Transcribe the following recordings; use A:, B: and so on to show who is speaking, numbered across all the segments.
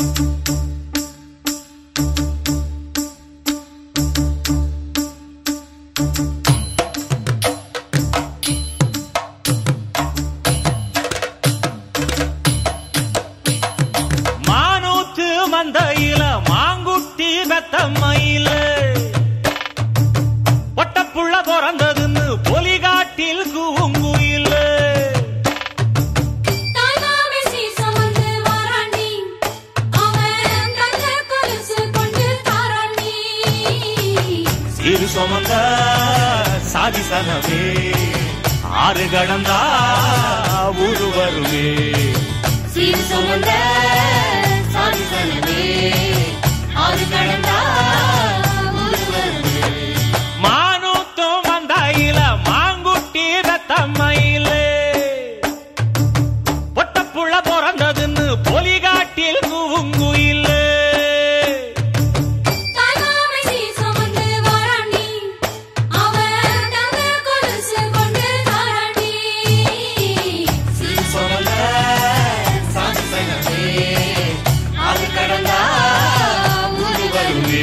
A: மானூத்து மந்தையில மாங்குட்டி வெத்தம்மையில ஒட்டப்புள்ள பிறந்ததுன்னு பொலிகாட்டில் கூங்குயில
B: தாய்மாமே சீசமந்து வாராண்டி அவன் தங்க கொலுசு கொண்டு தாராண்டி
A: சிறு சுமந்த சாதி சனவே ஆறு கடந்தா ஊரு வருவே
B: சீர் சுமந்த சாதி சனவே ஆறு கடந்தா ஊரு வருது
A: மானூத்தும் மந்தையில மாங்குட்டி வெத்தம்மையில ஒட்டப்புள்ள பிறந்ததுன்னு பொலிகாட்டில் கூங்குயில
B: தாய்மாமே சீசமந்து வாராண்டி அவன் தங்க கொலுசு கொண்டு தாராண்டி சீர் சுமந்த சாதி சனவே ஆறு கடந்தா ஊரு வருது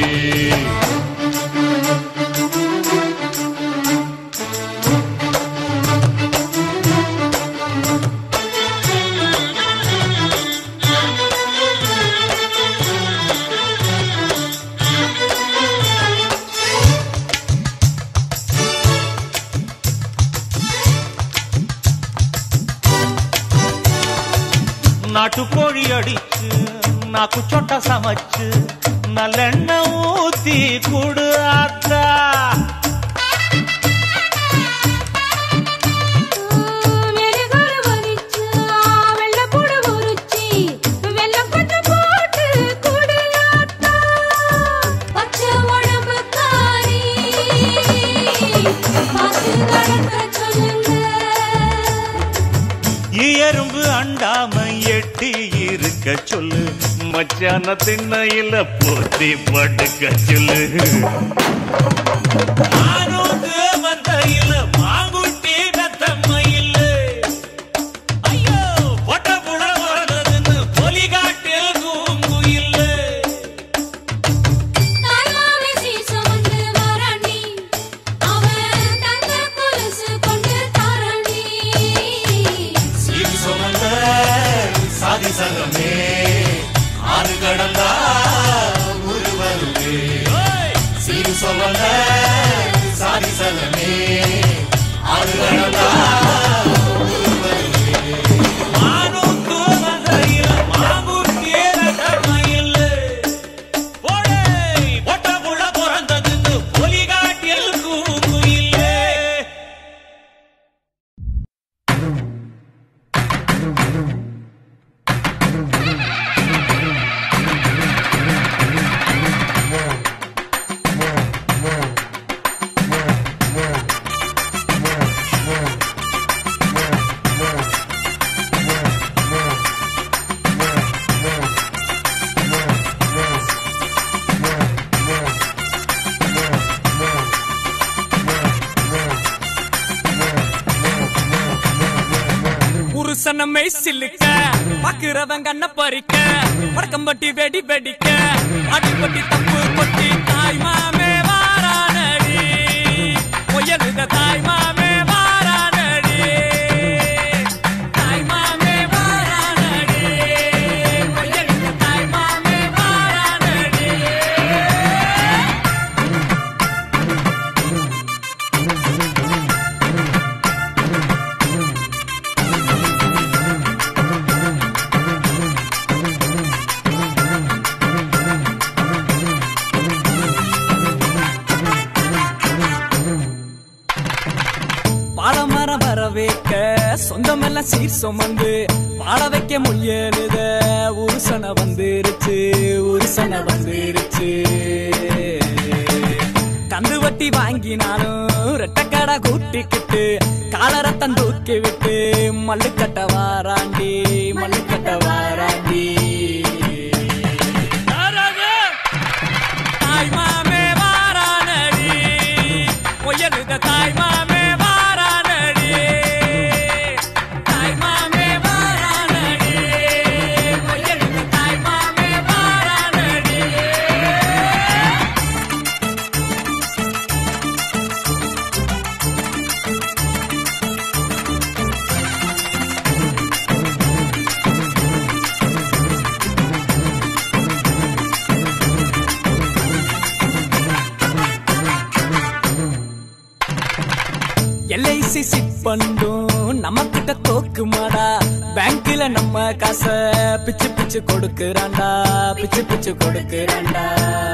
A: நாட்டுக்கோழி அடிச்சு நாக்கு சொட்ட சமைச்சு நல்லெண்ணெய் ஊத்தி குடு ஆத்தா
B: மெழுகுரு வரிச்சு, வெள்ளைப்பூடு உரிச்சி, வெல்லம் கொஞ்சம் போட்டு குடியாத்தா. பச்சை உடம்புக்காரி, பார்த்து நடக்க சொல்லுங்க.
A: எறும்பு அண்டாம எட்டி இருக்க சொல்லு மச்சான திண்ணையில போத்தி படுக்க சொல்லு மானூத்து மந்தையில மாங்குட்டி வெத்தம்மையில ஐயோ பொட்ட புட பிறந்ததுன்னு பொலிகாட்டில் கூங்குயில்ல
B: தாய்மாமே சீசமந்து வாராண்டி, அவன் தங்க கொலுசு கொண்டு தாராண்டி.
A: சீர் சுமந்த சாதி சங்கமே ஆறு கடந்தா ஊரு வருவே சீர் சுமந்த சாதி சங்கமே ஆறு கடந்தா ஊரு வருவே. மானூத்து மந்தையில மாங்குட்டி வெத்தம்மையில போடே, பொட்ட புள்ள பிறந்ததுன்னு பொலிகாட்டில் கூங்குயில்லே.
C: புருஷனமை சில்லுக்க பாக்குறவன் கண்ண பறிக்க வடக்கம்பட்டி வெடி வெடிக்க அடிப்பட்டி தப்பு கொட்டி தாய் மாமே வாரானடி பொய்யலுத தாய் மாமே வாரானடி தாய் மாமே வாரானடி பொய்யலுத தாய் மாமே வாரானடி பாலமரம் வர வைக்க சொந்தமெல்லாம் சீர் சுமந்து வாழ வைக்க முயலுத உருசன வந்துருச்சு உருசன வந்துருச்சு கந்து வட்டி வாங்கினாலும் ரெட்டக்கடை கூட்டிக்கிட்டு காலரத்தம் தூக்கி விட்டு மல்லுக்கட்ட வாராண்டி மல்லுக்கட்ட வாராண்டி தாய் மாமே வாரானடி பொய்யலுத தாய் மாமே வாரானடி தாய் மாமே வாரானடி பொய்யலுத தாய் மாமே வாரானடி பண்டும் நம்ம கிட்ட தோக்கு மாடா பேங்க்ல நம்ம காச பிச்சு பிச்சு கொடுக்கறான்டா பிச்சு பிச்சு கொடுக்கறான்டா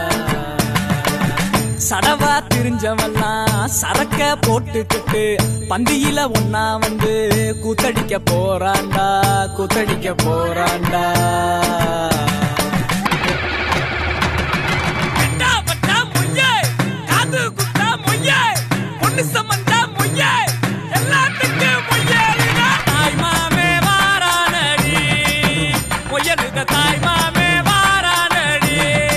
C: சடவா திரிஞ்சவெல்லாம் சரக்க போட்டுக்கிட்டு பந்தியில ஒன்னா வந்து கூத்தடிக்க போறான்டா கூத்தடிக்க போறான்டா பெட்டா பட்டா மொய்யே, காது குத்தா மொய்யே, பொண்ணு சம்மந்தா மொய்யே, எல்லாத்துக்கும் மொய்யேலுடா. தாய் மாமே வாரானடி, மொய்யலுக தாய் மாமே வாரானடி.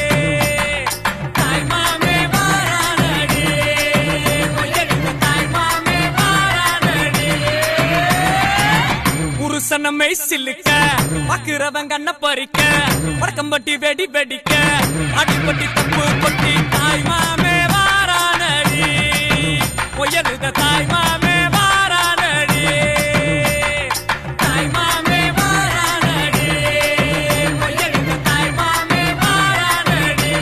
C: தாய் மாமே வாரானடி, மொய்யலுக தாய் மாமே வாரானடி. புருஷனமை சில்லுக்க பாக்குறவன் கண்ண பறிக்க வடக்கம்பட்டி வெடி வெடிக்க அடிப்பட்டி தப்பு கொட்டி தாய் மாமே வாரானடி உயருத தாய் மாமே வாரானடி தாய் மாமே வாரானடி உயருத தாய் மாமே வாரானடி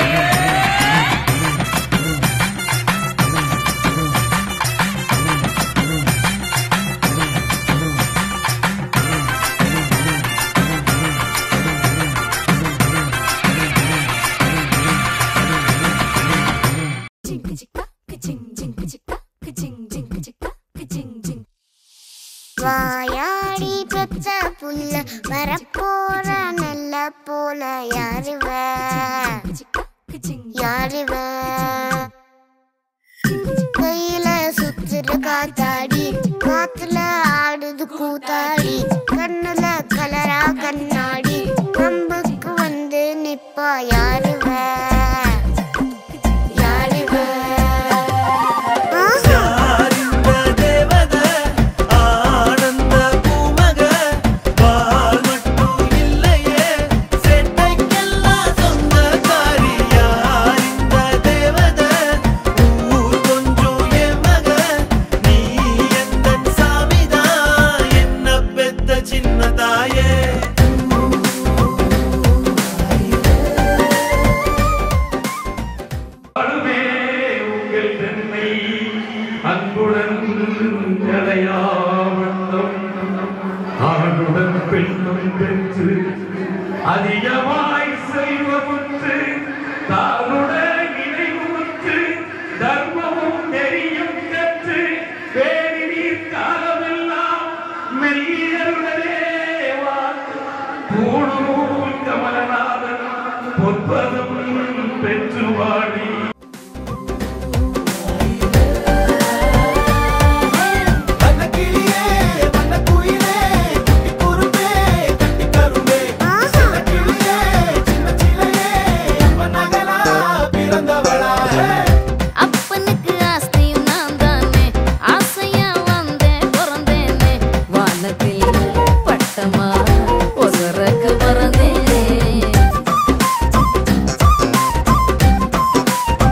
D: வாயாடி பெத்த புல்ல வரப்போற நல்ல போல யாருவ யாருவ கையில சுத்துற காத்தாடி காத்துல ஆடுது கூத்தாடி கண்ணுல கலரா கண்ணாடி கம்புக்கு வந்து நிப்பா யாருவ யாருவ ஆ?
A: யாரிந்த தேவத ஆனந்த பூமக பால் மட்டும் இல்லையே செட்டைக்கெல்லாம் சொந்தக்காரி யாரிந்த தேவத ஊர் கொஞ்சம் என் மக நீ எந்த சாமிதான் என்ன பெத்த சின்ன தாயே
E: அழுமே உங்கள் பெண்மை அன்புடன் நிலையாவட்டம் ஆணுடன் பெண்ணும் பெற்று அதிகமாய் செல்வமுற்று தானுடன் இணைவுற்று தர்மமும் நெறியும் கற்று வேறு நீர் காலமெல்லாம் மெல்லியருடனே வாழ்ந்து பூணூல் கமலநாதன் பொற்பதம் பெற்று வாடி
A: வண்ணக்கிளியே வண்ணக்குயிலே குட்டி குரும்பே கட்டி கரும்பே
D: ஆஹா.
A: கிளியே சின்ன சிலையே அம்ம நகலா பிறந்தவளா
F: அப்பனுக்கு ஆஸ்தியும் நான் தானே ஆசையா வந்தேன் பிறந்தேனே வானத்தில் பட்டமா ஒசரக்கு பறந்தேனே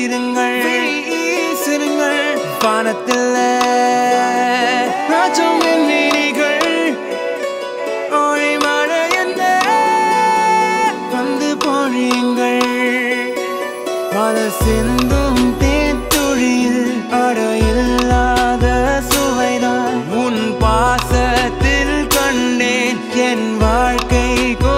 A: வீசிருங்கள் வீசிருங்கள் வானத்தில் ராஜம் வெண்ணிகள் ஒளி மழை என்ன வந்து பொழியுங்கள் மலர் சிந்தும் தேத்துழியில் அடையில்லாத சுவைதான் உன் பாசத்தில் கண்டேன் என் வாழ்க்கை